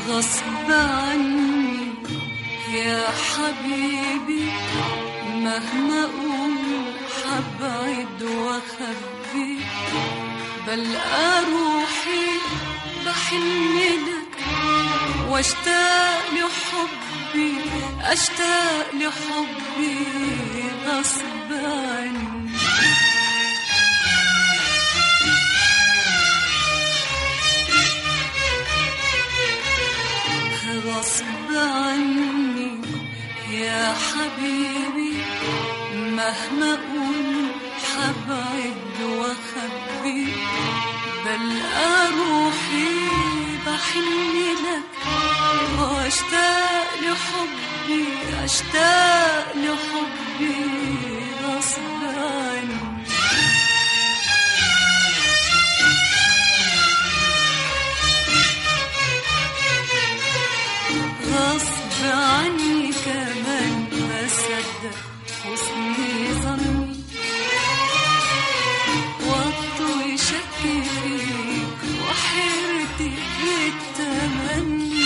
غصب عني يا حبيبي مهما أقول حبعد وأخبي بلقى روحي بحن لك واشتاق لحبي اشتاق لحبي غصب عني غصب عني يا حبيبي مهما اقول حبعد واخبي بلقى روحي بحن لك واشتاق لحبي اشتاق لحبي غصب عني غصب عني كمان بصدق حسن ظني وطوي شكي فيك وحيرتي بالتمني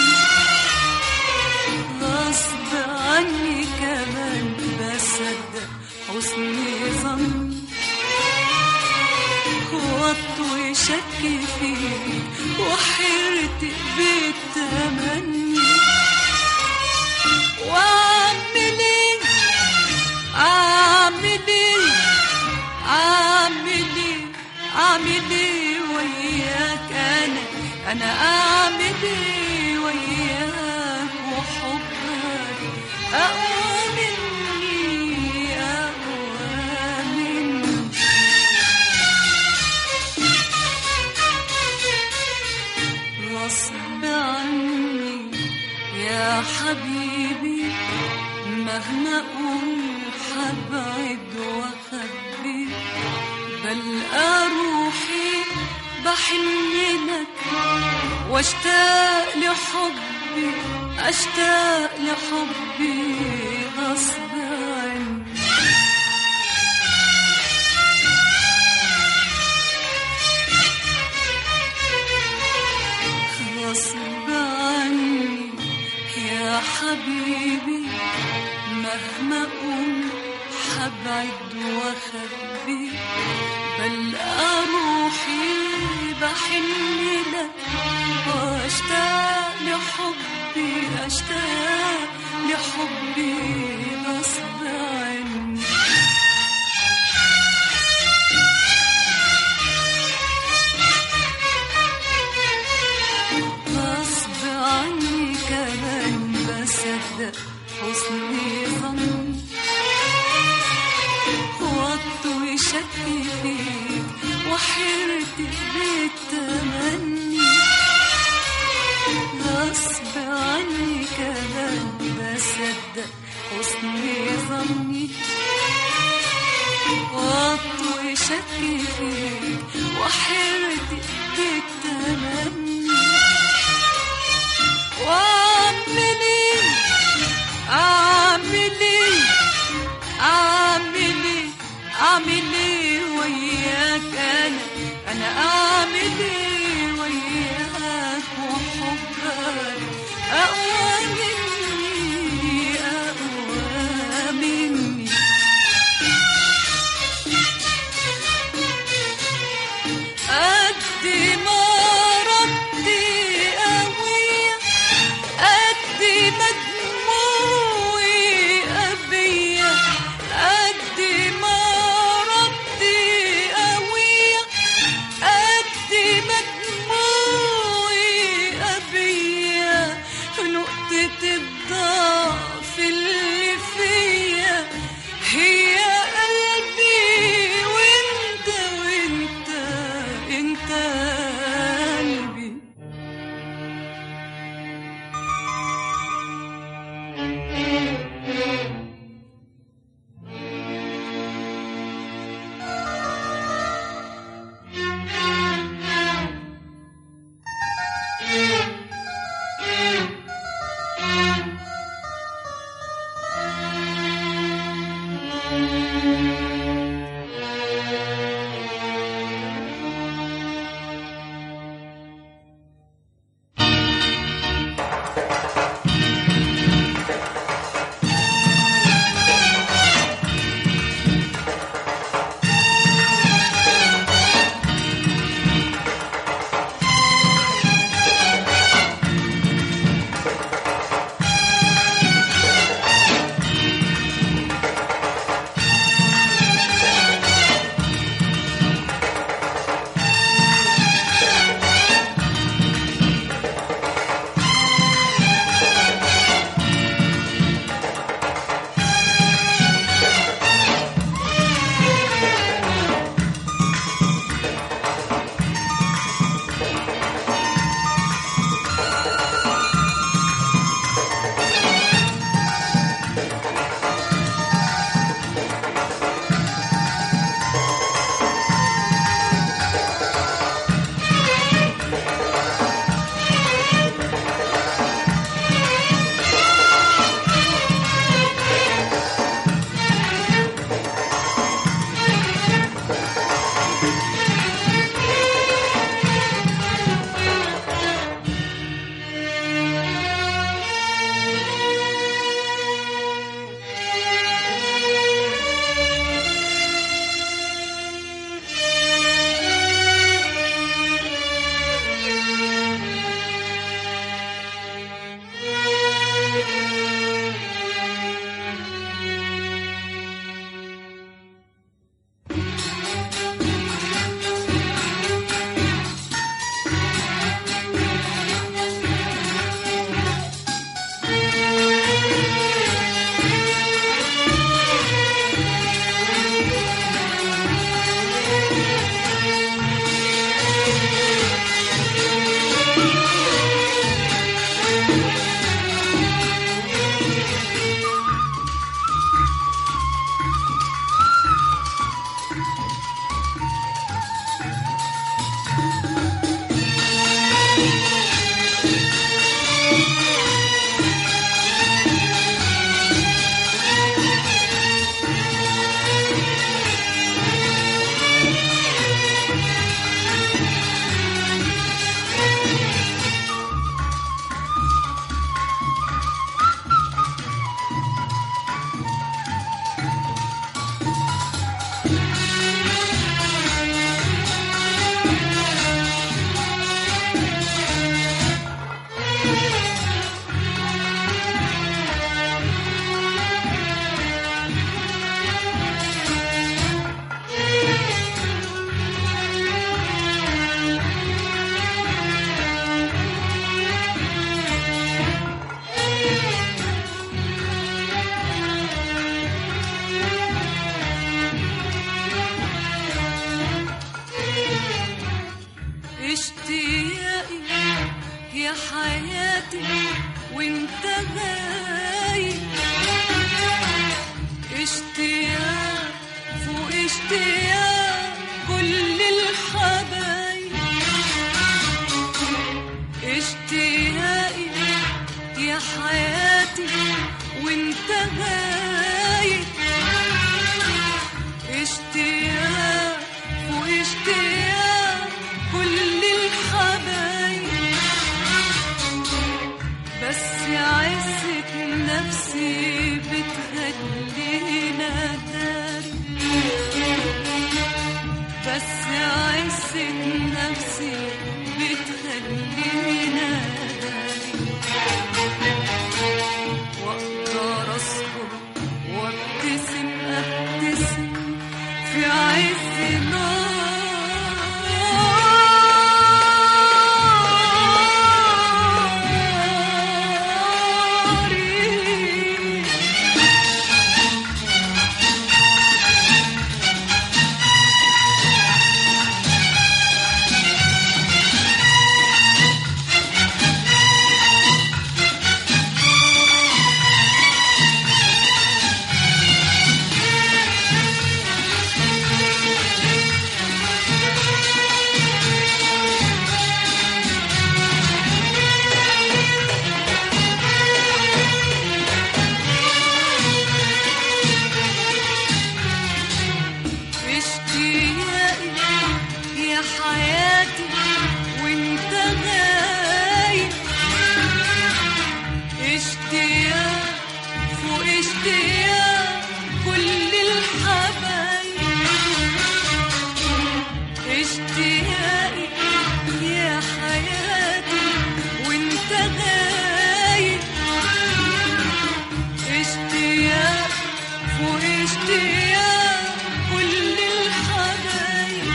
غصب عني كمان بصدق حسن ظني وطوي شكي فيك وحيرتي بالتمني واعمل ايه اعمل ايه اعمل ايه اعمل ايه وياك انا انا اعمل ايه وياك وحبك اقوى مني اقوى مني غصب عني يا حبيبي مهما اقول حبعد واخبي بلقى روحي بحن لك واشتاق لحبي اشتاق لحبي غصب عني غصب عني يا حبيبي مهما اقول حبعد واخبي بلقى روحي بحن لك واشتاق لحبي اشتاق لحبي غصب عني غصب عني كمان بصدق حسن ظني وطوي شكي فيك وحيرتي بالتمني غصب عني كمان بصدق حسن ظني وطوي شكي فيك وحيرتي بالتمني واعمل ايه اعمل ايه اعمل ايه اعمل ايه وياك انا انا اعمل ايه وياك وحبك اقوى مني اقوى مني قد اشتياقي يا حياتي وانت غايب اشتياق فوق اشتياق كل الحبايب اشتياقي يا حياتي وانت غايب اشتياق فوق اشتياق كل الحبايب بس عزة نفسي بتخلينا داري بس عزة نفسي بتخلينا داري واقدر اصبر وابتسم ابتسم في عز ناري اشتياقي يا حياتي وانت غايب اشتياق فوق اشتياق كل الحبايب اشتياقي يا حياتي وانت غايب اشتياق فوق اشتياق كل الحبايب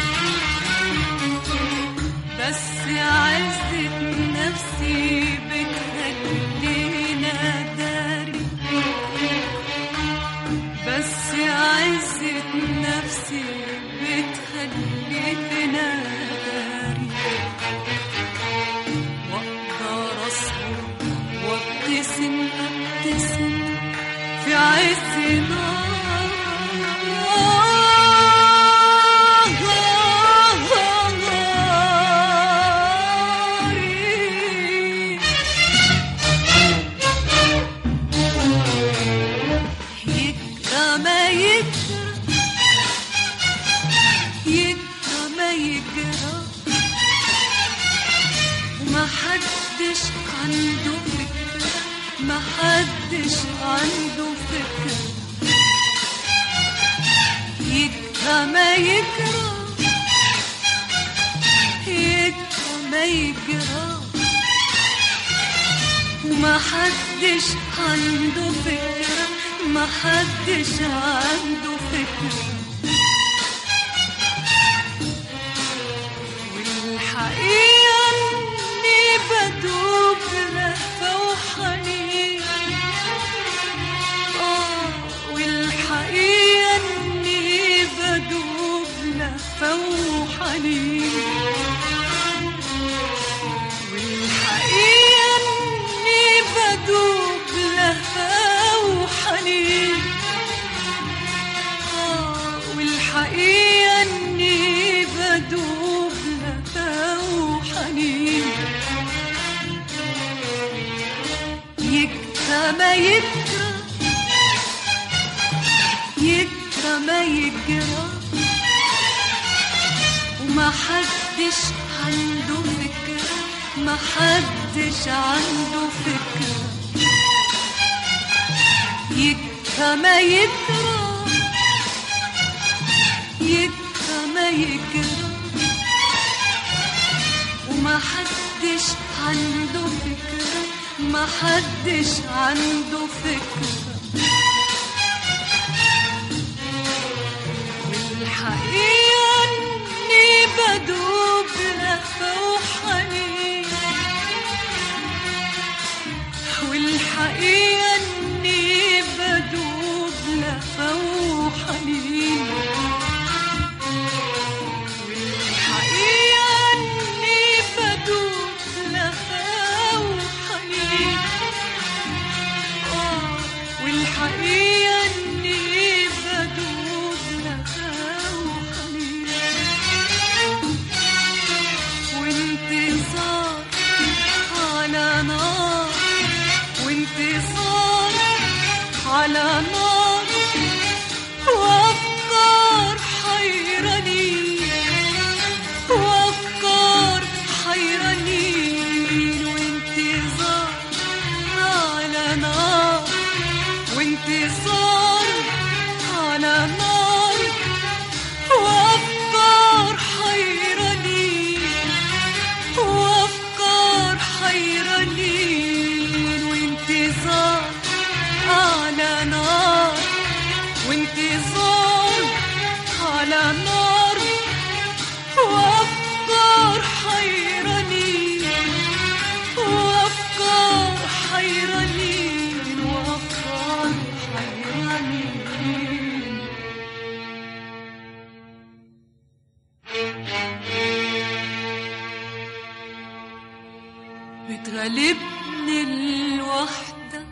بس عزة نفسي بتخلينا داري بس عزة نفسي بتخلينا داري واقدر اصبر وابتسم ابتسم في عز ناري يجرى ما يجرى يجرى ما يجرى وما حدش عنده فكرة ما حدش عنده فكرة يجرى ما يجرى يجرى ما يجرى وما حدش عنده فكرة ما حدش عنده فكرة والحقيقة إني بدوب لهفة وحنين آه والحقيقة إني بدوب لهفة وحنين والحقيقة إني ما يجرى يجرى ما يجرى وما حدش عنده فكرة ما حدش عنده فكرة يجرى ما يجرى يجرى ما يجرى وما حدش عنده فكرة ما حدش عنده فكرة والحقيقة إني بدوب لهفة وحنين والحقيقة إني بدوب لهفة وحنين والحقيقة إني بدوب لهفة وحنين آه والحقيقة إني بدوب لهفة وحنين وانتصار على نار وانتصار على نار وأفكار حيرانين وأفكار حيرانين وانتظار على نار وانتصار على نار وأفكار حيرانين وأفكار حيرانين وانتظار على نار وانتظار على نار وأفكار حيرانين وأفكار حيرانين وأفكار حيرانين بتغلبني الوحدة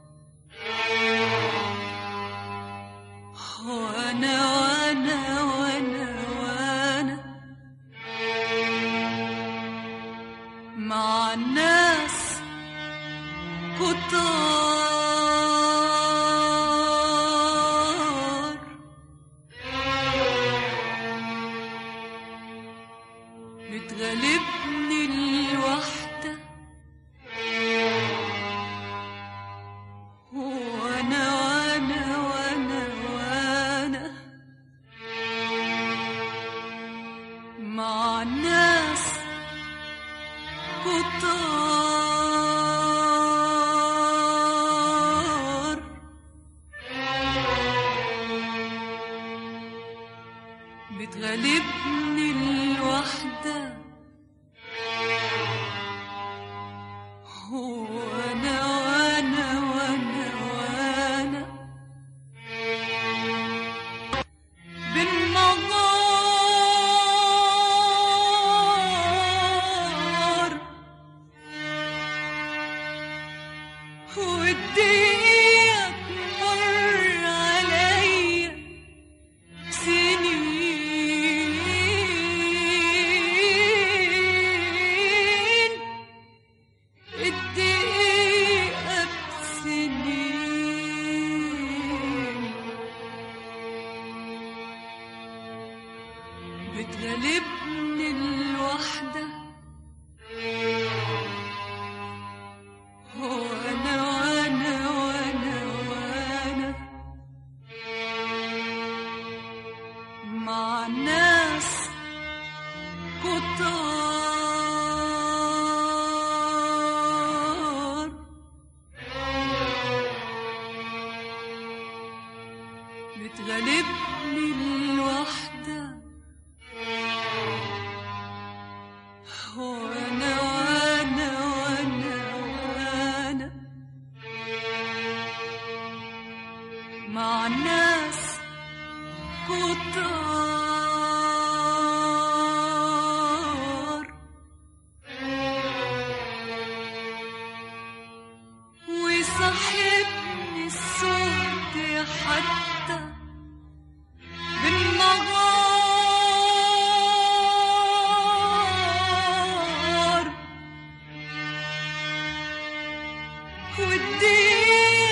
وانا وانا وانا وانا مع الناس كتار بتغلبني الوحدة وانا وانا وانا وانا مع الناس كتار بتغلبني الوحدة وانا وانا وانا وانا بالنهار والدنيا تمر عليا سنين الدقيقة بسنين بتغلبني الوحدة وانا وانا وانا وانا مع ناس كتار بتغلبني الوحدة وانا وانا وانا وانا مع ناس كتار ويصاحبني الصوت حتى بالنهار والدنيا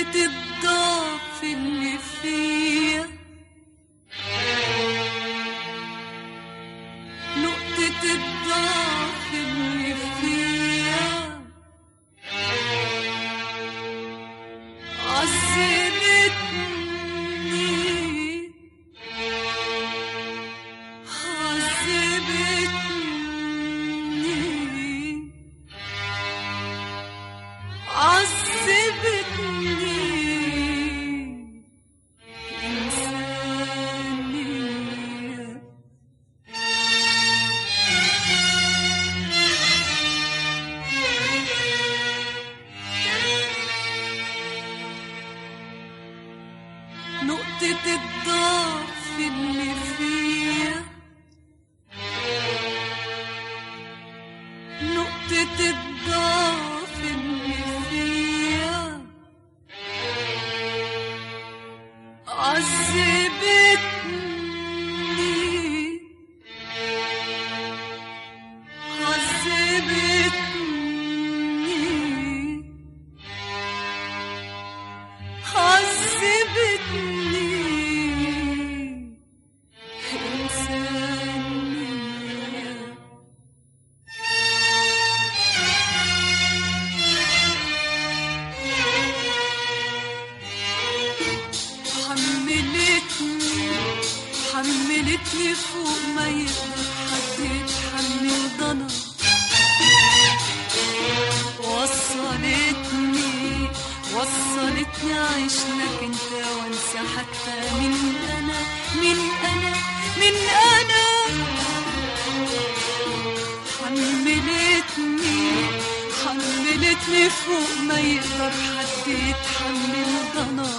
نقطة الضعف اللي فيا نقطة الضعف اللي فيا عذبتني عذبتني عذبتني إنسانية نقطة الضعف اللي فيا نقطة الضعف اللي فيا عذبتني عذبتني عذبتني إنسانية حملتني حملتني فوق ما يقدر حد يتحمل ضنا وصلتني وصلتني أعيش لك انت وانسى حتى من انا من انا من انا حملتني حملتني فوق ما يقدر حد يتحمل ضنا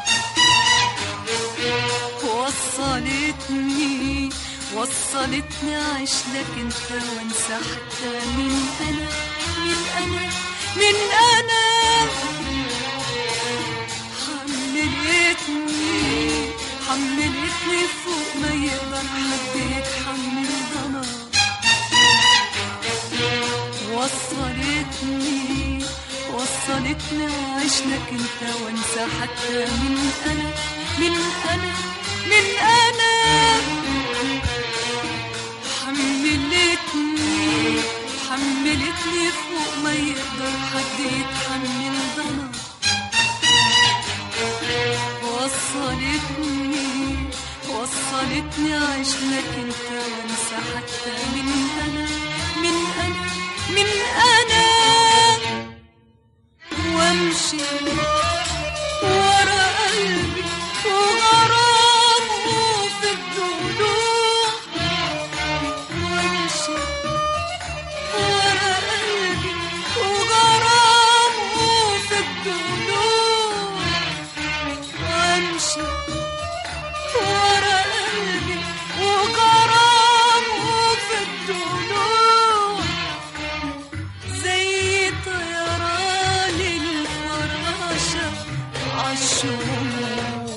وصلتني وصلتني أعيش لك انت وانسى حتى من انا من انا من انا حملتني حملتني فوق ما يقدر حد يتحمل ضنا وصلتني وصلتني أعيش لك انت وانسى حتى من انا من انا من انا حملتني حملتني فوق ما يقدر حد يتحمل ضنا وصلتني وصلتني أعيش لك انت وانسى حتى من انا من انا من انا وامشي ورا قلبي وغرامه في الضلوع وامشي ورا قلبي وغرامه في الضلوع وامشي ورا قلبي وغرامه في الضلوع زي طيران الفراشة عالشموع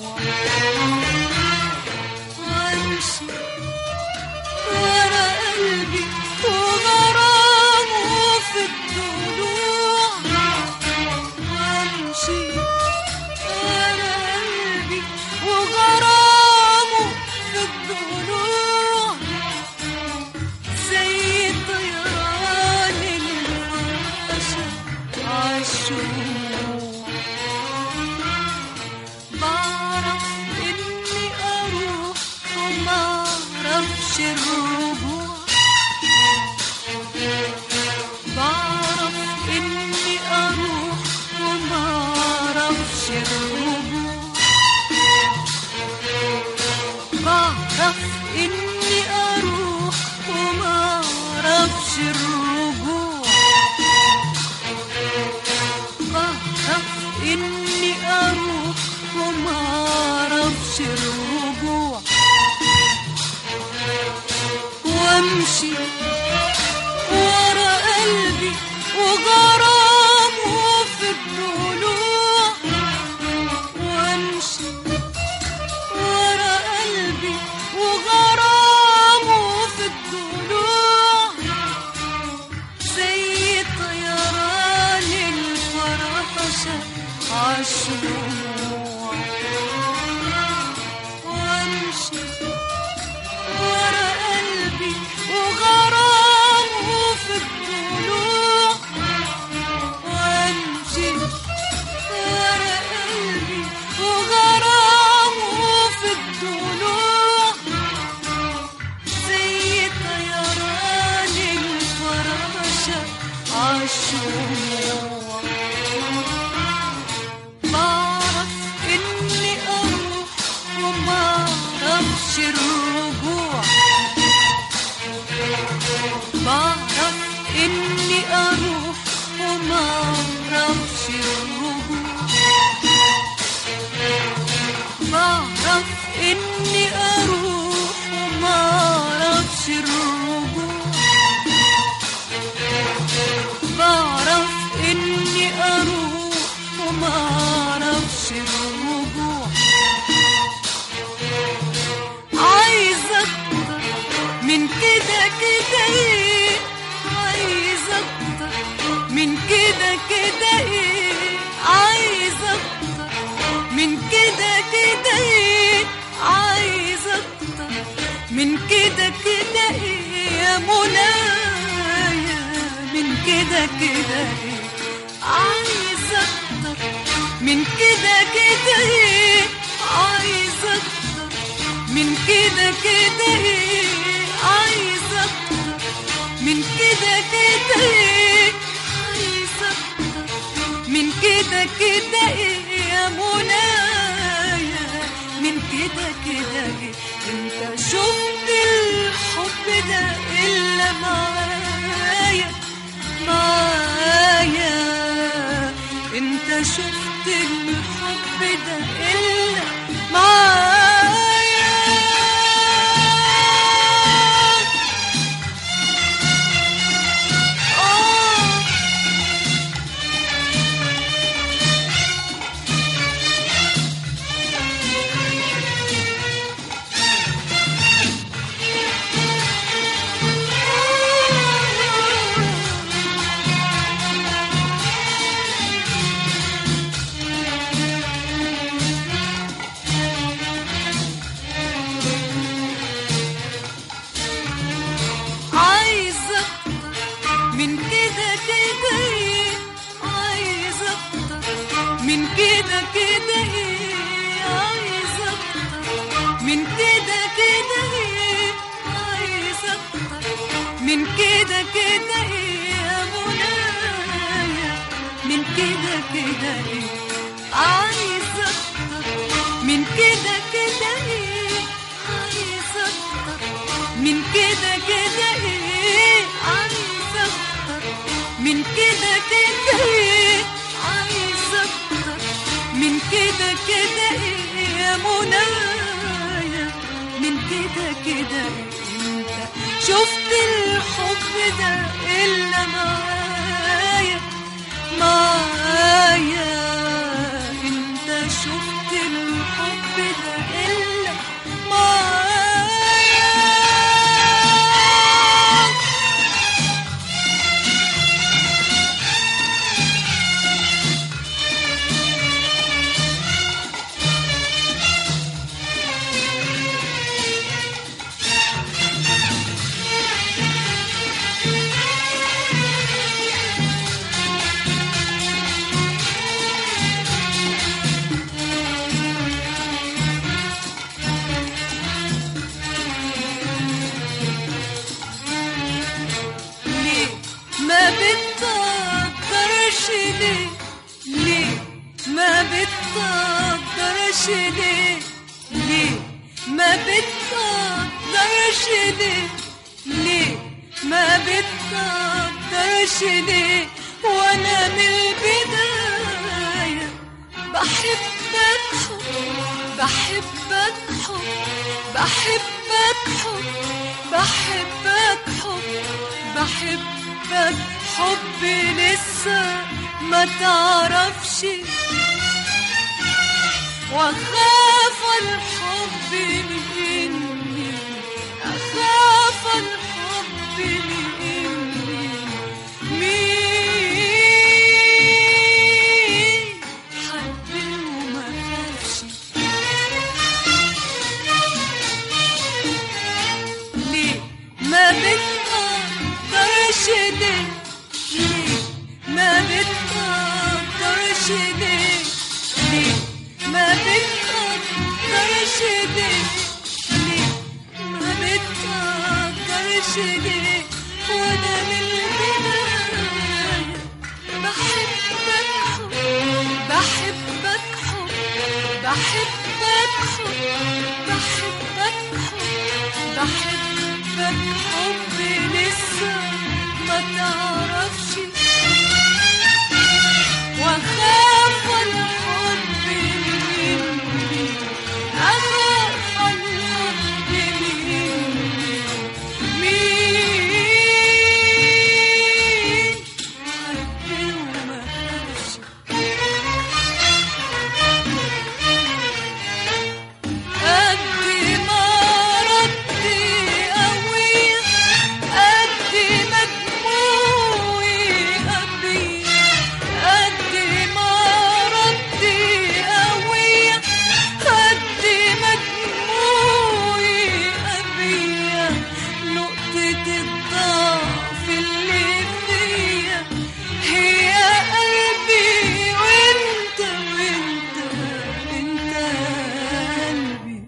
وامشي ورا قلبي وغرامه في الضلوع وامشي ورا قلبي وغرامه في الضلوع زي طيران الفراشة عالشموع بعرف إني أروح وما أعرفش الرجوع بعرف إني أروح وما أعرفش الرجوع بعرف إني أروح وما أعرفش الرجوع بعرف إني أروح وما أعرفش الرجوع وامشي ورا قلبي وغرامه في الضلوع وامشي ورا قلبي وغرامه في الضلوع زي طيران الفراشة عالشموع الشموع بعرف اني اروح وما اعرفش الرجوع بعرف اني اروح وما اعرفش الرجوع بعرف اني اروح وما اعرفش الرجوع بعرف اني اروح وما اعرفش الرجوع عايز اكتر من كده كده ايه عايز اكتر من كده كده ايه عايز اكتر من كده كده ايه عايز اكتر من كده كده ايه يا منايا من كده كده ايه عايز اكتر من كده كده ايه عايز اكتر من كده كده ايه عايز اكتر من كده كده ايه عايز اكتر من كده كده ايه يا منايا من كده كده ايه انت شفت الحب ده الا معايا معايا انت شفت الحب ده الا معايا آه عايز اكتر من كده كده ايه عايز اكتر من كده كده ايه عايز اكتر من كده كده ايه عايز اكتر من كده كده ايه يا منايا من كده كده ايه عايز اكتر من كده كده ايه عايز اكتر من كده كده ايه عايز اكتر من كده كده ايه عايز اكتر من كده كده ايه يا منايا من كده كده ايه انت شفت الحب ده الا معايا معايا انت شفت الحب ده الا معايا ليه ما بتقدرش ليه ليه ما بتقدرش ليه ليه ما بتقدرش ليه ليه ما بتقدرش ليه وانا من البداية بحبك حب بحبك حب بحبك حب بحبك حب بحبك حب لسه ما تعرفش واخاف الحب مني اخاف الحب مني مين حب وما خافش ليه ما بتقدرش ليه ليه ما بتقدرش ليه ليه ما بتقدرش ليه ليه ما بتقدرش ليه وانا من البداية اخافش واخاف الحب مني اخاف الحب مني مين حب وما خافش قد ما ردي قوية قد ما دموعي قبية قد ما ردي قوية قد ما دموعي قبية نقطة الضعف اللي فيا هي قلبي وانت وانت انت قلبي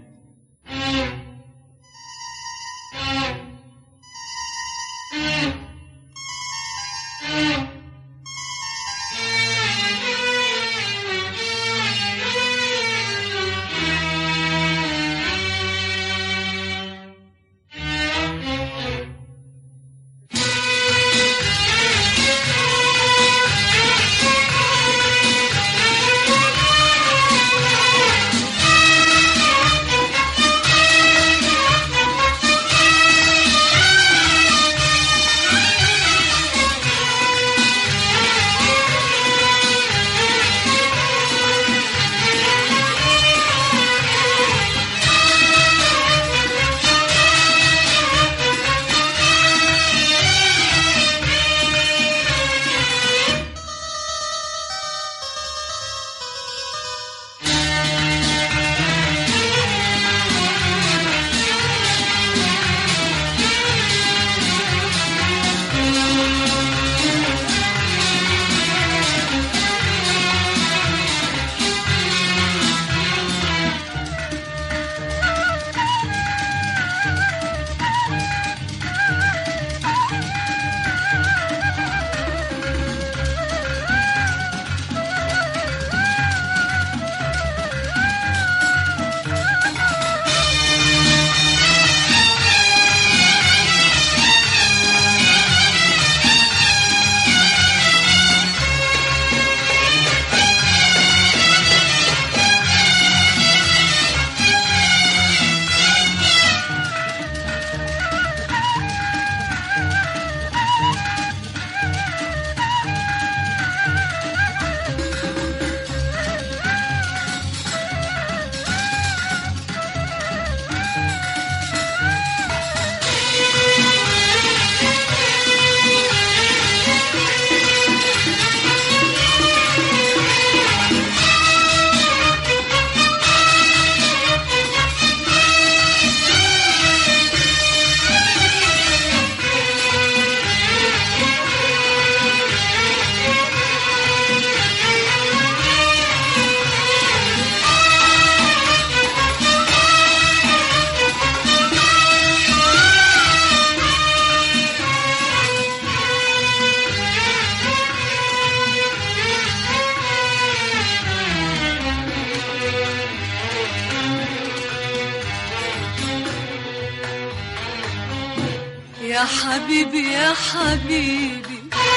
يا حبيبي يا حبيبي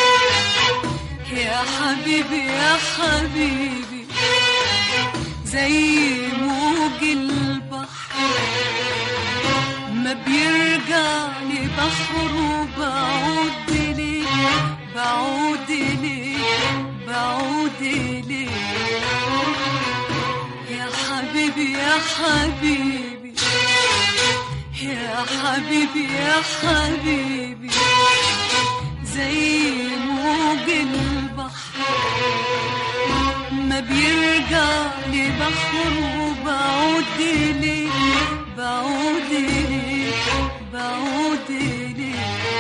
يا حبيبي يا حبيبي زي موج البحر ما بيرجع لبحره بعود ليه بعود ليه بعود ليه يا حبيبي يا حبيبي يا حبيبي يا حبيبي زي موج البحر ما بيرجع لبحره بعود ليه بعود ليه بعود ليه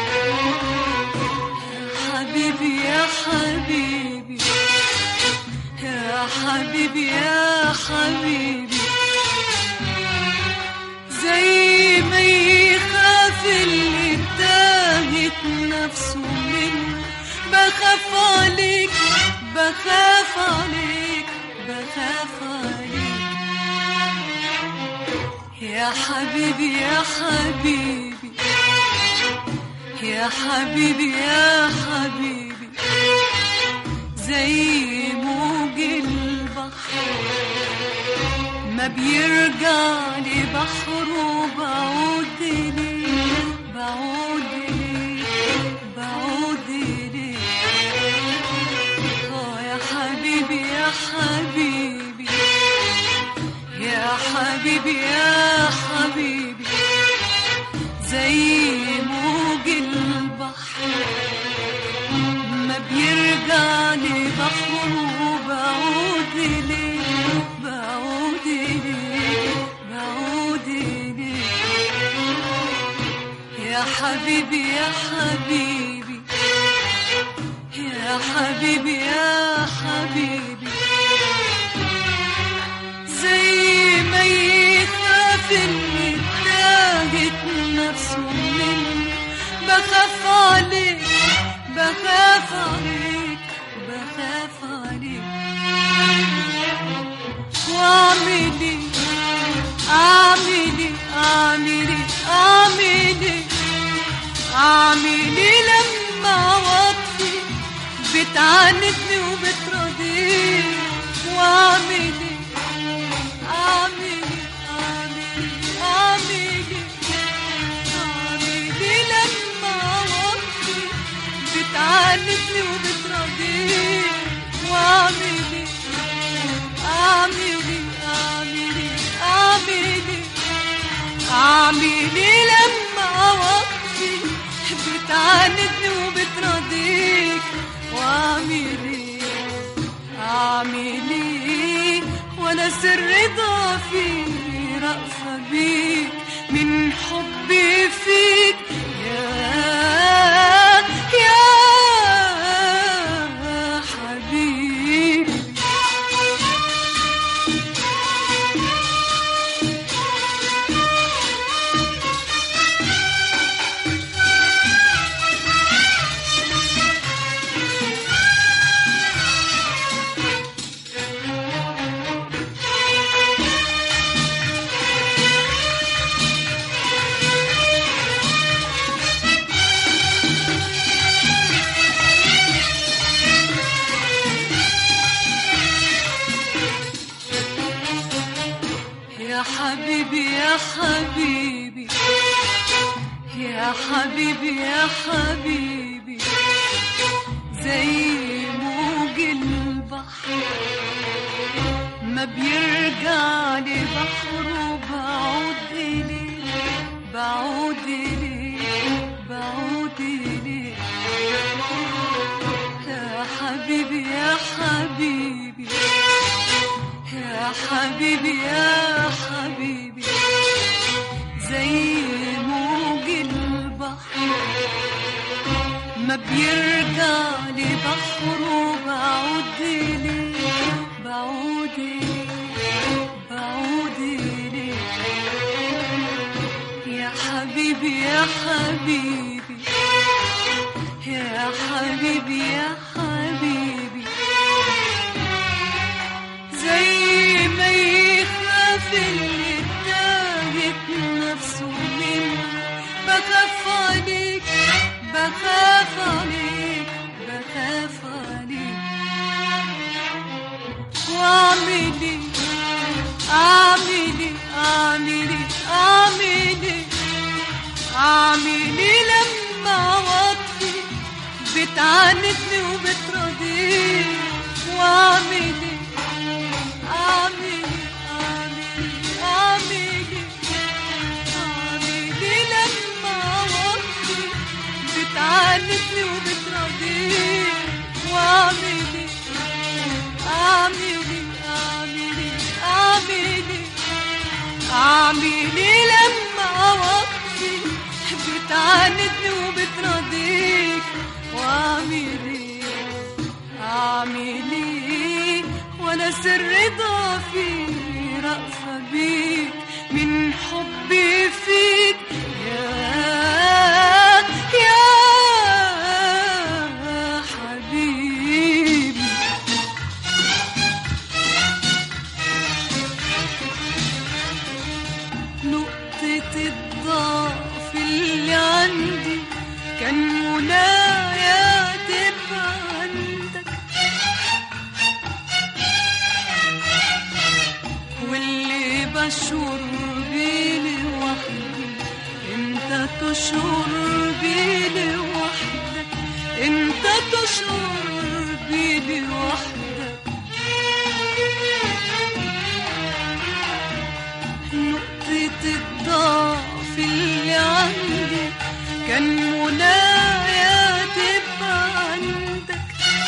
يا حبيبي يا حبيبي يا حبيبي يا حبيبي زي ما يخاف اللي تاهت نفسه منه بخاف عليك بخاف عليك بخاف عليك يا حبيبي يا حبيبي يا حبيبي يا حبيبي بيرجع لي بحر وبعود ليه بعود ليه بعود ليه اه يا حبيبي يا حبيبي يا حبيبي يا حبيبي زي موج البحر ما بيرجع لي بحر وبعود ليه بعود ليه بعود ليه يا حبيبي يا حبيبي يا حبيبي يا حبيبي زي ما يخاف اللي تاهت نفسه مني بخاف عليك بخاف عليك بخاف عليك واعمل ايه اعمل ايه اعمل ايه اعمل ايه اعمل ايه لما وطي بتعاندني وبتراضيني واعمل ايه اعمل ايه اعمل ايه اعمل ايه اعمل ايه لما وطي بتعاندني وبتراضيني واعمل ايه اعمل ايه اعمل ايه اعمل ايه اعمل ايه لما وطي بتعاندني وبتراضيك واعمل ايه اعمل ايه وانا سر ضعفي رأفة بيك من حبي فيك يا يا حبيبي يا حبيبي يا حبيبي يا حبيبي يا حبيبي زي موج البحر ما بيرجع لي بحر وبعود إليه بعود إليه بعود إليه يا حبيبي يا حبيبي يا حبيبي يا حبيبي زي موج البحر ما بيرجع لي بحر وبعود ليه بعود ليه بعود ليه يا حبيبي يا حبيبي يا حبيبي يا حبيبي زي ما يخاف اللي تاهت نفسه مني بخاف عليك بخاف عليك بخاف عليك واعمل ايه اعمل ايه اعمل ايه اعمل ايه اعمل ايه لما وطي بتعاندني وبتراضيني واعمل ايه اعمل ايه اعمل ايه اعمل ايه اعمل ايه لما وطي بتعاندني وبتراضيني واعمل ايه اعمل ايه اعمل ايه اعمل ايه اعمل ايه لما وطي بتعاندني وبتراضيك واعمل ايه اعمل ايه وانا سر ضعفي رأفة بيك من حبي فيك يا يا حبيبي نقطة الضعف اللي عندي كان منايا تبقى عندك انت تشعر بيه لوحدك نقطة الضعف اللي عندي كان منايا تبقى عندك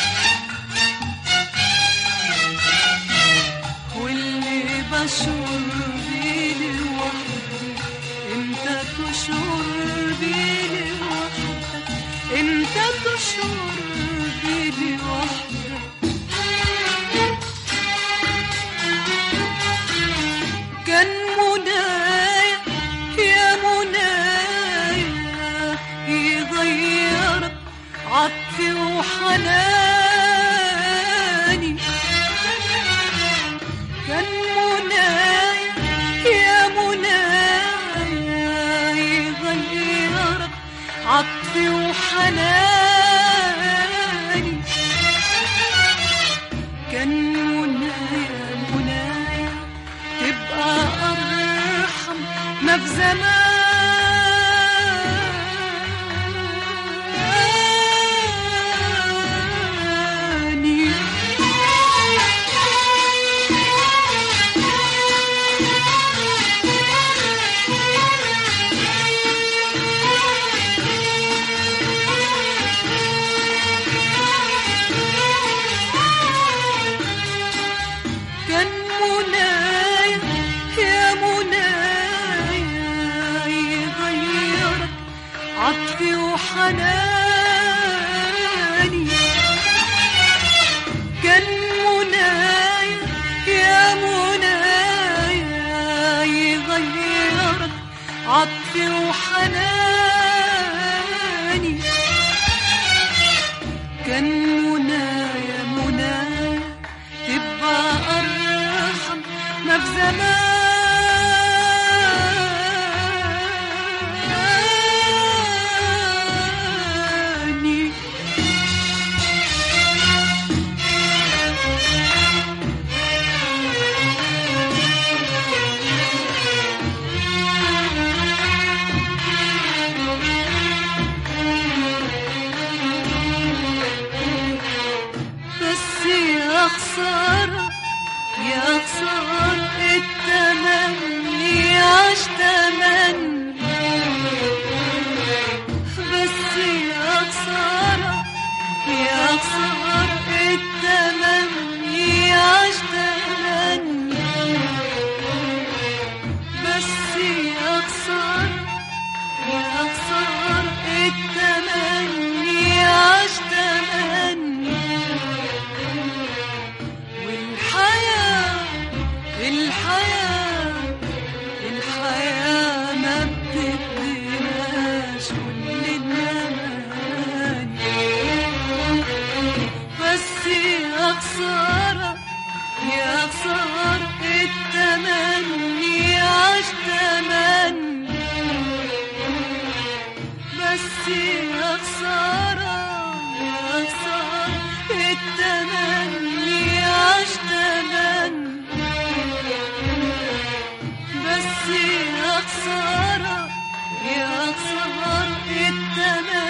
واللي بشعر بيه لوحدي انت تشعر بيه لوحدك انت تشعر بيه لوحدك كان منايا يا منايا يغيرك عطفي وحناني كان منايا يا منايا يغيرك عطفي وحناني كان منايا منايا تبقى أرحم ما في زماني كان منايا يا منايا يغيرك عطفي وحناني كان منايا يا منايا يغيرك عطفي وحناني كان منايا منايا تبقى أرحم ما في زماني بس يا خسارة يا خسارة التمني عاش تمني بس يا خسارة يا خسارة التمني عاش تمني بس يا خسارة يا خسارة التمني عاش تمني والحياة الحياة الحياة ما بتديناش كل النماني بس يا خسارة يا خسارة التمني عاش تمني بس يا خسارة يا خسارة التمني عاش تمني بس يا خسارة يا خسارة التمني